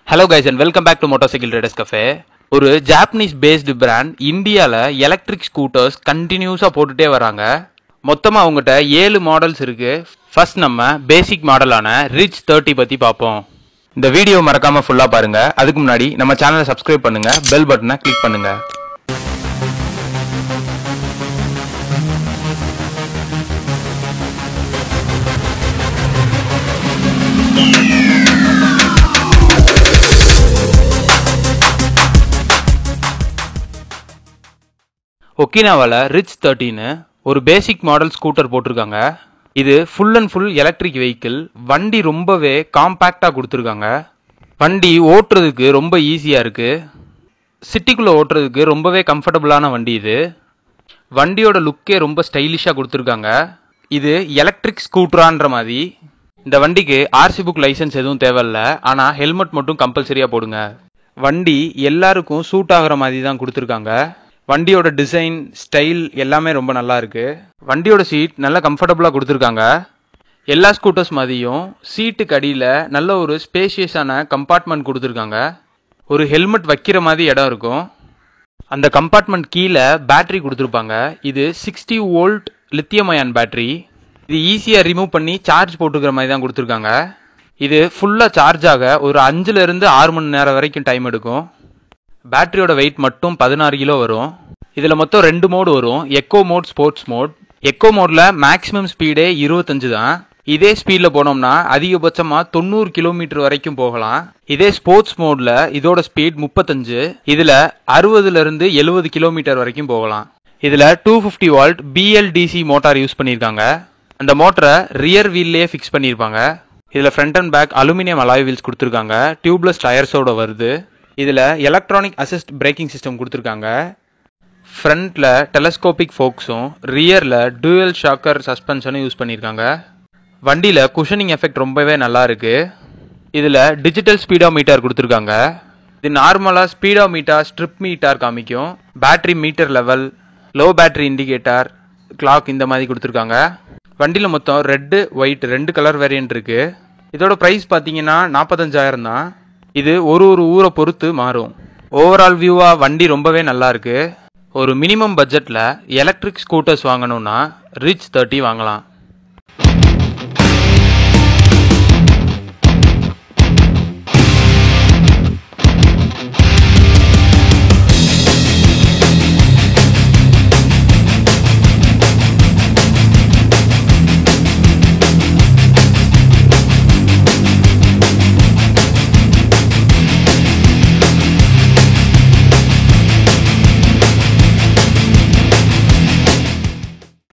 hello guys and welcome back to motorcycle traders cafe ஒரு Japanese based brand இந்தியாவில் electric scooters கண்டினியூஸாக போட்டுட்டே வராங்க மொத்தமாக அவங்ககிட்ட ஏழு மாடல்ஸ் இருக்கு ஃபர்ஸ்ட் நம்ம பேசிக் மாடலான ரிச் தேர்ட்டி பற்றி பார்ப்போம் இந்த வீடியோ மறக்காம ஃபுல்லாக பாருங்க அதுக்கு முன்னாடி நம்ம சேனலை சப்ஸ்கிரைப் பண்ணுங்க பெல் பட்டனை கிளிக் பண்ணுங்க ஒக்கினாவாவில் ரிச் தேர்ட்டின்னு ஒரு பேசிக் மாடல் ஸ்கூட்டர் போட்டிருக்காங்க இது full and full electric vehicle வண்டி ரொம்பவே காம்பேக்டாக கொடுத்துருக்காங்க வண்டி ஓட்டுறதுக்கு ரொம்ப ஈஸியாக இருக்குது சிட்டிக்குள்ளே ஓட்டுறதுக்கு ரொம்பவே கம்ஃபர்டபுளான வண்டி இது வண்டியோட லுக்கே ரொம்ப ஸ்டைலிஷாக கொடுத்துருக்காங்க இது எலக்ட்ரிக் ஸ்கூட்டரான்ற மாதிரி இந்த வண்டிக்கு ஆர்சி புக் லைசன்ஸ் எதுவும் தேவையில்ல ஆனால் ஹெல்மெட் மட்டும் கம்பல்சரியாக போடுங்க வண்டி எல்லாருக்கும் சூட் ஆகுற மாதிரி தான் கொடுத்துருக்காங்க வண்டியோட டிசைன் ஸ்டைல் எல்லாமே ரொம்ப நல்லா இருக்கு வண்டியோட சீட் நல்லா கம்ஃபர்டபுளாக கொடுத்துருக்காங்க எல்லா ஸ்கூட்டர்ஸ் மாதிரியும் சீட்டுக்கு அடியில் நல்ல ஒரு ஸ்பேஷியஸான கம்பார்ட்மெண்ட் கொடுத்துருக்காங்க ஒரு ஹெல்மெட் வைக்கிற மாதிரி இடம் இருக்கும் அந்த கம்பார்ட்மெண்ட் கீழே பேட்டரி கொடுத்துருப்பாங்க இது sixty volt lithium ion battery இது ஈஸியாக ரிமூவ் பண்ணி சார்ஜ் போட்டுக்கிற மாதிரி தான் கொடுத்துருக்காங்க இது ஃபுல்லாக சார்ஜ் ஆக ஒரு அஞ்சுல இருந்து ஆறு மணி நேரம் வரைக்கும் டைம் எடுக்கும் பேட்டரியோட வெயிட் மட்டும் பதினாறு கிலோ வரும் இதில் மொத்தம் ரெண்டு மோடு வரும் eco mode sports mode eco மோடில் மேக்ஸிமம் ஸ்பீடே இருபத்தஞ்சு தான் இதே ஸ்பீடில் போனோம்னா அதிகபட்சமாக தொண்ணூறு கிலோமீட்டர் வரைக்கும் போகலாம் இதே ஸ்போர்ட்ஸ் மோடில் இதோட ஸ்பீட் முப்பத்தஞ்சு இதில் அறுபதுலேருந்து எழுபது கிலோமீட்டர் வரைக்கும் போகலாம் இதில் two fifty volt BLDC motor use பண்ணியிருக்காங்க அந்த மோட்டரை ரியர் வீல்லையே ஃபிக்ஸ் பண்ணியிருப்பாங்க இதில் front and back aluminium alloy wheels கொடுத்துருக்காங்க டியூப்லெஸ் டயர்ஸோட வருது இதில் எலக்ட்ரானிக் அசிஸ்ட் பிரேக்கிங் சிஸ்டம் கொடுத்துருக்காங்க ஃப்ரண்ட்டில் டெலஸ்கோபிக் ஃபோக்ஸும் ரியரில் டூயல் ஷாக்கர் சஸ்பென்ஷனும் யூஸ் பண்ணியிருக்காங்க வண்டியில் குஷனிங் எஃபெக்ட் ரொம்பவே நல்லா இருக்கு இதில் டிஜிட்டல் ஸ்பீடோ மீட்டர் கொடுத்துருக்காங்க இது நார்மலாக ஸ்பீடோ மீட்டர் ஸ்ட்ரிப் மீட்டர் காமிக்கும் battery meter level low battery indicator clock இந்த மாதிரி கொடுத்துருக்காங்க வண்டியில் மொத்தம் ரெட்டு ஒயிட் ரெண்டு கலர் வேரியன்ட் இருக்கு இதோட ப்ரைஸ் பார்த்தீங்கன்னா நாற்பத்தஞ்சாயிரம் தான் இது ஒரு ஒரு ஊரை பொறுத்து மாறும் ஓவரால் வியூவாக வண்டி ரொம்பவே நல்லா இருக்கு ஒரு மினிமம் பட்ஜெட்டில் எலக்ட்ரிக் ஸ்கூட்டர்ஸ் வாங்கணும்னா ரிச் தேர்ட்டி வாங்கலாம்